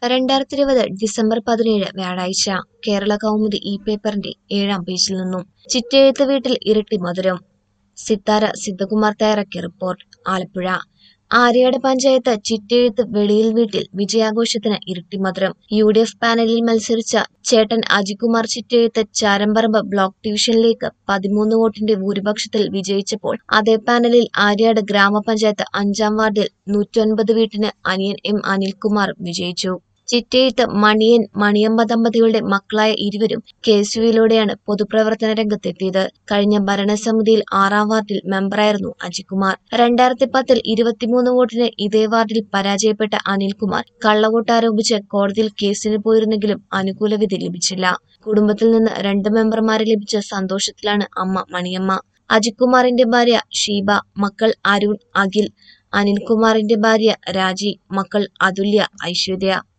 രണ്ടായിരത്തി ഇരുപത് ഡിസംബർ പതിനേഴ് വ്യാഴാഴ്ച കേരള കൗമുദി ഈ പേപ്പറിന്റെ ഏഴാം പേജിൽ നിന്നും ചിറ്റെഴുത്ത് വീട്ടിൽ ഇരട്ടി മധുരം സിത്താര സിദ്ധകുമാർ തയ്യാറാക്കിയ റിപ്പോർട്ട് ആലപ്പുഴ ആര്യാട് പഞ്ചായത്ത് ചിറ്റെഴുത്ത് വെളിയിൽ വീട്ടിൽ വിജയാഘോഷത്തിന് ഇരട്ടി മധുരം യു ഡി എഫ് പാനലിൽ മത്സരിച്ച ചേട്ടൻ അജികുമാർ ചിറ്റെഴുത്ത് ചാരമ്പറമ്പ് ബ്ലോക്ക് ഡിവിഷനിലേക്ക് പതിമൂന്ന് വോട്ടിന്റെ ഭൂരിപക്ഷത്തിൽ വിജയിച്ചപ്പോൾ അതേ പാനലിൽ ആര്യാട് ഗ്രാമപഞ്ചായത്ത് അഞ്ചാം വാർഡിൽ നൂറ്റൊൻപത് വീട്ടിന് അനിയൻ എം അനിൽകുമാർ വിജയിച്ചു ചിറ്റേഴ്ത്ത് മണിയൻ മണിയമ്മ ദമ്പതികളുടെ മക്കളായ ഇരുവരും കെ എസ് യുയിലൂടെയാണ് പൊതുപ്രവർത്തന രംഗത്തെത്തിയത് കഴിഞ്ഞ ഭരണസമിതിയിൽ ആറാം വാർഡിൽ മെമ്പറായിരുന്നു അജികുമാർ രണ്ടായിരത്തി പത്തിൽ ഇരുപത്തിമൂന്ന് വോട്ടിന് ഇതേ വാർഡിൽ പരാജയപ്പെട്ട അനിൽകുമാർ കള്ളവോട്ട് ആരോപിച്ച് കോടതിയിൽ കേസിന് പോയിരുന്നെങ്കിലും അനുകൂല വിധി ലഭിച്ചില്ല കുടുംബത്തിൽ നിന്ന് രണ്ട് മെമ്പർമാരെ ലഭിച്ച സന്തോഷത്തിലാണ് അമ്മ മണിയമ്മ അജികുമാറിന്റെ ഭാര്യ ഷീബ മക്കൾ അരുൺ അഖിൽ അനിൽകുമാറിന്റെ ഭാര്യ രാജി മക്കൾ അതുല്യ ഐശ്വര്യ